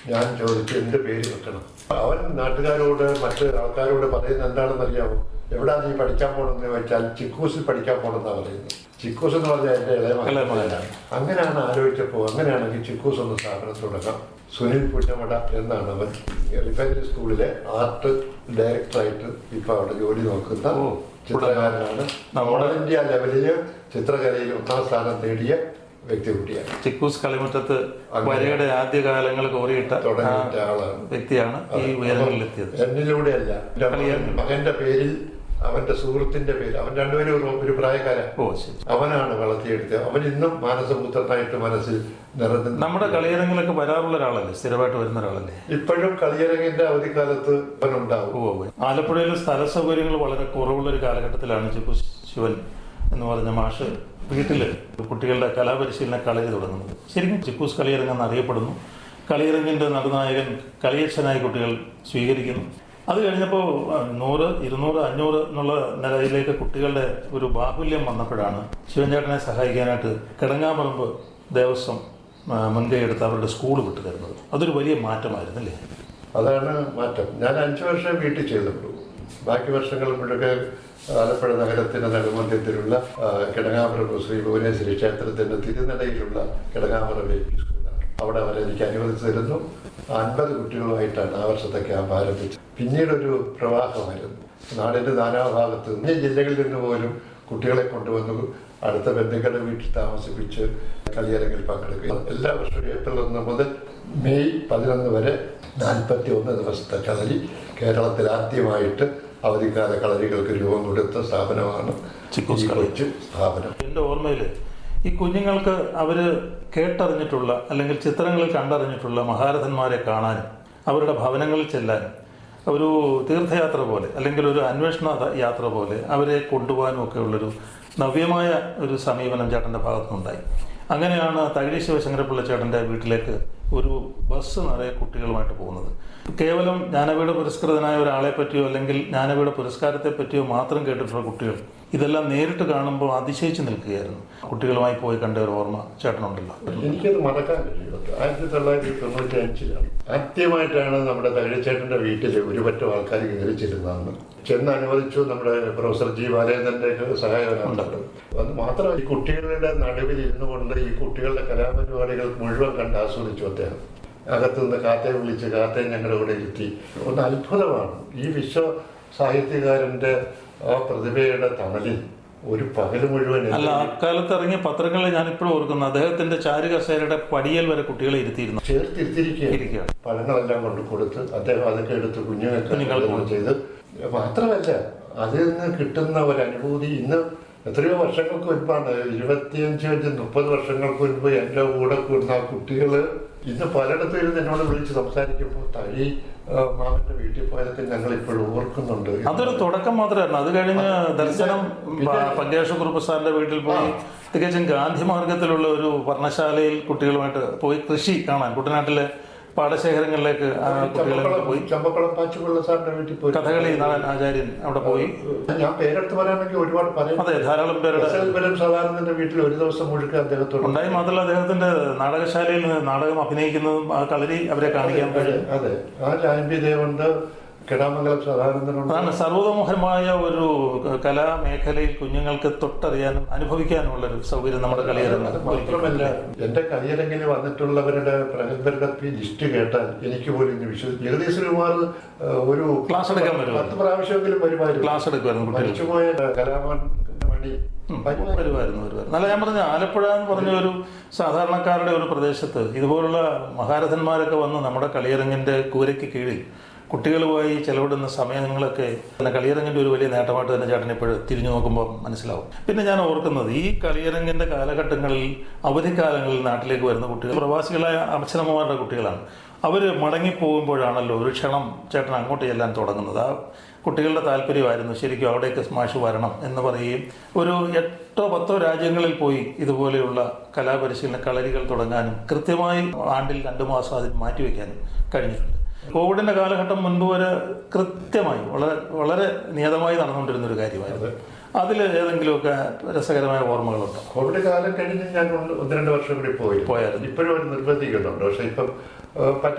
ഞാൻ ചോദിച്ചു എന്ത് പേര് വെക്കണം അവൻ നാട്ടുകാരോട് മറ്റ് ആൾക്കാരോട് പറയുന്നത് എന്താണെന്ന് അറിയാമോ എവിടാ നീ പഠിക്കാൻ പോണെന്ന് ചോദിച്ചാൽ ചിക്കൂസിൽ പഠിക്കാൻ പോണെന്നാ പറയുന്നത് ചിക്കൂസ് എന്ന് പറഞ്ഞാൽ എൻ്റെ ഇളയ ഇളയ മകൻ മകനാണ്. അങ്ങനെയാണ് ആലോചിച്ചപ്പോൾ അങ്ങനെയാണെങ്കിൽ ചിക്കൂസ് ഒന്ന് സ്ഥാപനം തുടങ്ങാം സുനിൽ പുന്നമട എന്നാണ് അവൻ എലിഫന്റ് സ്കൂളിലെ ആർട്ട് ഡയറക്ടറായിട്ട് ഇപ്പൊ അവിടെ ജോലി നോക്കുന്ന ഓ, ചിത്രകാരനാണ് നമ്മുടെ- ഓൾ ഇന്ത്യ ലെവലില് ചിത്രകലയിൽ ഒന്നാം സ്ഥാനം നേടിയ വ്യക്തികുട്ടിയാണ് ചിക്കൂസ് കളിമുറ്റത്ത് വരയുടെ ആദ്യ കാലങ്ങൾ കോറിയിട്ട ആ തുടങ്ങിയിട്ട ആളാണ് വ്യക്തിയാണ് ഈ ഉയരങ്ങളിലെത്തിയത് എന്നിലൂടെയല്ല എൻ്റെ മകൻ- മകന്റെ പേരിൽ അവന്റെ സുഹൃത്തിന്റെ പേര് അവൻ രണ്ടുപേരും ഒരു- ഒരു പ്രായക്കാരൻ ഓ ശരി അവനാണ് വളർത്തിയെടുത്തത് അവൻ ഇന്നും മാനസപുത്രനായിട്ട് മനസ്സിൽ നിറഞ്ഞു നമ്മുടെ കളിയരങ്ങിലൊക്കെ വരാറുള്ള ഒരാളല്ലേ സ്ഥിരമായിട്ട് വരുന്ന ഒരാളല്ലേ ഇപ്പോഴും കളിയരങ്ങിന്റെ അവധിക്കാലത്ത് അവനുണ്ടാവും ഓ ഓ. ആലപ്പുഴയിൽ സ്ഥല സൗകര്യങ്ങൾ വളരെ കുറവുള്ള ഒരു കാലഘട്ടത്തിലാണ് ചിക്കു ശിവൻ എന്ന് പറഞ്ഞ മാഷ് വീട്ടില് കുട്ടികളുടെ കലാപരിശീലന കളരി തുടങ്ങുന്നത് ശരിക്കും ചിക്കൂസ് കളിയരങ്ങ് എന്നറിയപ്പെടുന്നു കളിയരങ്ങിന്റെ നടുനായകൻ കളിയച്ഛനായി കുട്ടികൾ സ്വീകരിക്കുന്നു അത് കഴിഞ്ഞപ്പോൾ ആ, നൂറ് ഇരുന്നൂറ് അഞ്ഞൂറ് എന്നുള്ള നിലയിലേക്ക് കുട്ടികളുടെ ഒരു ബാഹുല്യം വന്നപ്പോഴാണ് ശിവൻചേട്ടനെ സഹായിക്കാനായിട്ട് കിടങ്ങാമ്പറമ്പ് ദേവസ്വം ആ, മുൻകൈ എടുത്ത് അവരുടെ സ്കൂൾ വിട്ടു തരുന്നത് അതൊരു വലിയ മാറ്റമായിരുന്നല്ലേ അതാണ് മാറ്റം ഞാൻ അഞ്ചു വർഷം വീട്ടിൽ ചെയ്തിട്ടുള്ളൂ ബാക്കി വർഷങ്ങൾ മുഴുവൻ ആലപ്പുഴ നഗരത്തിന്റെ നടുമധ്യത്തിലുള്ള ആ, കിടങ്ങാമറ ശ്രീ ഭുവനേശ്വരി ക്ഷേത്രത്തിന്റെ തിരുനടയിലുള്ള കിടങ്ങാമറ ബേബി സ്കൂളാണ് അവിടെ അവരെ എനിക്ക് അനുവദിച്ചു തരുന്നു അൻപത് കുട്ടികളുമായിട്ടാണ് ആ വർഷത്തെ ക്യാമ്പ് ആരംഭിച്ചത് പിന്നീടൊരു പ്രവാഹമായിരുന്നു നാടിന്റെ നാനാഭാഗത്ത് നിന്ന് ജില്ലകളിൽ നിന്ന് പോലും കുട്ടികളെ കൊണ്ടുവന്നു അടുത്ത ബന്ധുക്കളുടെ വീട്ടിൽ താമസിപ്പിച്ച് കളിയരങ്ങിൽ പങ്കെടുക്കുക എല്ലാ വർഷവും ഏപ്രിൽ ഒന്ന് മുതൽ മെയ് പതിനൊന്ന് വരെ നാൽപ്പത്തി ഒന്ന് ദിവസത്തെ കളരി കേരളത്തിൽ ആദ്യമായിട്ട് അവധിക്കാല കളരികൾക്ക് രൂപം കൊടുത്ത സ്ഥാപനമാണ് ചിക്കൂസ് ഈ കളരി. കൊച്ചു സ്ഥാപനം എൻ്റെ ഓർമ്മയിൽ ഈ കുഞ്ഞുങ്ങൾക്ക് അവർ കേട്ടറിഞ്ഞിട്ടുള്ള അല്ലെങ്കിൽ ചിത്രങ്ങളിൽ കണ്ടറിഞ്ഞിട്ടുള്ള മഹാരഥന്മാരെ കാണാനും അവരുടെ ഭവനങ്ങളിൽ ചെല്ലാനും ഒരു തീർത്ഥയാത്ര പോലെ അല്ലെങ്കിൽ ഒരു അന്വേഷണ യാത്ര പോലെ അവരെ കൊണ്ടുപോകാനും ഒക്കെ ഉള്ളൊരു നവ്യമായ ഒരു സമീപനം ചേട്ടൻ്റെ ഭാഗത്തുനിന്നുണ്ടായി അങ്ങനെയാണ് തകഴി ശിവശങ്കരപ്പിള്ള ചേട്ടൻ്റെ വീട്ടിലേക്ക് ഒരു ബസ് നിറയെ കുട്ടികളുമായിട്ട് പോകുന്നത് കേവലം ജ്ഞാനപീഠ പുരസ്കൃതനായ ഒരാളെ പറ്റിയോ അല്ലെങ്കിൽ ജ്ഞാനപീഠ പുരസ്കാരത്തെ പറ്റിയോ മാത്രം കേട്ടിട്ടുള്ള കുട്ടികൾ ഇതെല്ലാം നേരിട്ട് കാണുമ്പോൾ അതിശയിച്ച് നിൽക്കുകയായിരുന്നു കുട്ടികളുമായി പോയി കണ്ട ഒരു ഓർമ്മ ചേട്ടനുണ്ടല്ലോ എനിക്കത് മറക്കാൻ കഴിയുമോ ആയിരത്തി തൊള്ളായിരത്തി തൊണ്ണൂറ്റി അഞ്ചിലാണ് ആദ്യമായിട്ടാണ് നമ്മുടെ തകഴിച്ചേട്ടന്റെ വീട്ടിൽ ഒരു പറ്റം ആൾക്കാർ കയറി ചെല്ലുന്നതെന്ന് ചെന്ന് അനുവദിച്ചു നമ്മുടെ പ്രൊഫസർ ജി ബാലേന്ദ്രന്റെ ഒക്കെ സഹായകനാണ് അത് മാത്രമല്ല ഈ കുട്ടികളുടെ നടുവിൽ ഇരുന്നു കൊണ്ട് ഈ കുട്ടികളുടെ കലാപരിപാടികൾ മുഴുവൻ കണ്ട് ആസ്വദിച്ചു അദ്ദേഹം അകത്തുനിന്ന് കാത്തെ വിളിച്ച് കാത്തെ ഞങ്ങളുടെ കൂടെ ഇരുത്തി ഒന്ന് അത്ഭുതമാണ് ഈ വിശ്വ സാഹിത്യകാരന്റെ ആ പ്രതിഭയുടെ തണലിൽ ഒരു പകൽ മുഴുവൻ അല്ല അക്കാലത്ത് ഇറങ്ങിയ പത്രങ്ങളിൽ ഞാൻ ഇപ്പോഴും ഓർക്കുന്നു അദ്ദേഹത്തിന്റെ ചാരുകസേരയുടെ പടിയൽ വരെ കുട്ടികളെ ഇരുത്തിയിരുന്നു ചേർത്തിരുത്തിയിരിക്കുകയാണ് ഇരിക്കുകയാണ് പഴങ്ങളെല്ലാം കൊണ്ട് കൊടുത്ത് അദ്ദേഹം അതൊക്കെ എടുത്ത് കുഞ്ഞുങ്ങൾക്ക് കുഞ്ഞുങ്ങൾക്ക് വിതരണം ചെയ്ത് മാത്രമല്ല അതിൽ നിന്ന് കിട്ടുന്ന ഒരു അനുഭൂതി ഇന്ന് എത്രയോ വർഷങ്ങൾക്ക് മുൻപാണ് ഇരുപത്തിയഞ്ച് അഞ്ച് മുപ്പത് വർഷങ്ങൾക്ക് മുൻപ് എൻ്റെ കൂടെ കൂടുന്ന ആ കുട്ടികൾ ഇന്ന് പലയിടത്തും ഇരുന്ന് എന്നോട് വിളിച്ച് സംസാരിക്കുമ്പോൾ തഴി ആ, മാമന്റെ വീട്ടിൽ പോയതൊക്കെ ഞങ്ങൾ ഇപ്പോഴും ഓർക്കുന്നുണ്ട് അതൊരു തുടക്കം മാത്രമായിരുന്നു അത് കഴിഞ്ഞ് ദർശനം പ- പങ്കേഷ് കുറുപ്പ് സാറിന്റെ വീട്ടിൽ പോയി തികച്ചും ഗാന്ധി മാർഗത്തിലുള്ള ഒരു വർണ്ണശാലയിൽ കുട്ടികളുമായിട്ട് പോയി കൃഷി കാണാൻ കുട്ടനാട്ടിലെ പാടശേഖരങ്ങളിലേക്ക് ആ കുട്ടികളെ പോയി ചമ്പക്കുളം പാച്ചുപിള്ള സാറിന്റെ വീട്ടിൽ പോയി കഥകളി നടൻ ആചാര്യൻ അവിടെ പോയി ഞാൻ പേരെടുത്ത് പറയാണെങ്കിൽ ഒരുപാട് പറയാം അതെ ധാരാളം പേരുടെ എസ് എൽ പുരം സാധാരണന്റെ വീട്ടിൽ ഒരു ദിവസം മുഴുക്കെ അദ്ദേഹത്തോട് ഉണ്ടായി മാത്രമല്ല അദ്ദേഹത്തിന്റെ നാടകശാലയിൽ നിന്ന് നാടകം അഭിനയിക്കുന്നതും ആ കളരി അവരെ കാണിക്കാൻ കഴിയും അതെ ആ ജാൻപി ദേവുണ്ട് കിടാമംഗലം സദാനന്ദനുണ്ട് അതാണ് സർവതോമുഖമായ ഒരു കലാമേഖലയിൽ കുഞ്ഞുങ്ങൾക്ക് തൊട്ടറിയാനും അനുഭവിക്കാനുമുള്ള ഒരു സൗകര്യം നമ്മുടെ അത് കളിയരങ്ങ് മാത്രമല്ല എന്റെ കരിയരങ്ങിൽ വന്നിട്ടുള്ളവരുടെ പ്രഗത്ഭരുടെ ലിസ്റ്റ് കേട്ടാൽ എനിക്ക് പോലും ഇന്ന് വിശ്വസിക്കും ജഗദീശ് കുമാർ ഏഹ്, ഒരു ക്ലാസ് എടുക്കാൻ വരുമോ? പത്ത് പ്രാവശ്യമെങ്കിലും വരുമായിരുന്നു ക്ലാസ് എടുക്കുമായിരുന്നു കുട്ടികൾ മരിച്ചുപോയ കലാമൻ മണി വരുമായിരുന്നു. വരുമായിരുന്നു വരുമായിരുന്നു അല്ല ഞാൻ പറഞ്ഞ ആലപ്പുഴ എന്ന് പറഞ്ഞ ഒരു സാധാരണക്കാരുടെ ഒരു പ്രദേശത്ത് ഇതുപോലുള്ള മഹാരഥന്മാരൊക്കെ വന്ന് നമ്മുടെ കളിയരങ്ങിന്റെ കൂരയ്ക്ക് കീഴിൽ കുട്ടികളുമായി ചെലവിടുന്ന സമയങ്ങളൊക്കെ പിന്നെ കളിയരങ്ങിന്റെ ഒരു വലിയ നേട്ടമായിട്ട് തന്നെ ചേട്ടൻ ഇപ്പോഴും തിരിഞ്ഞു നോക്കുമ്പോൾ മനസ്സിലാവും പിന്നെ ഞാൻ ഓർക്കുന്നത് ഈ കളിയരങ്ങിന്റെ കാലഘട്ടങ്ങളിൽ അവധിക്കാലങ്ങളിൽ നാട്ടിലേക്ക് വരുന്ന കുട്ടികൾ പ്രവാസികളായ അച്ഛനമ്മമാരുടെ കുട്ടികളാണ് അവർ മടങ്ങിപ്പോകുമ്പോഴാണല്ലോ ഒരു ക്ഷണം ചേട്ടൻ അങ്ങോട്ട് ചെല്ലാൻ തുടങ്ങുന്നത് ആ കുട്ടികളുടെ താല്പര്യമായിരുന്നു ശരിക്കും അവിടേക്ക് സ്മാഷ് വരണം എന്ന് പറയുകയും ഒരു എട്ടോ പത്തോ രാജ്യങ്ങളിൽ പോയി ഇതുപോലെയുള്ള കലാപരിശീലന കളരികൾ തുടങ്ങാനും കൃത്യമായി ആണ്ടിൽ രണ്ടു മാസം അതിന് മാറ്റിവെക്കാനും കഴിഞ്ഞിട്ടുണ്ട് കോവിഡിന്റെ കാലഘട്ടം മുൻപ് വരെ കൃത്യമായി വളരെ വളരെ നിയതമായി നടന്നുകൊണ്ടിരുന്ന ഒരു കാര്യമായിരുന്നു അതിൽ ഏതെങ്കിലുമൊക്കെ രസകരമായ ഓർമ്മകളുണ്ടോ കോവിഡ് കാലം കഴിഞ്ഞ് ഞാൻ ഒന്ന് ഒന്ന് രണ്ട് വർഷം കൂടി പോയി പോയായിരുന്നു. ഇപ്പോഴും ഒരു നിർബന്ധിക്കുന്നുണ്ട് പക്ഷെ ഇപ്പം ഏഹ്, പറ്റ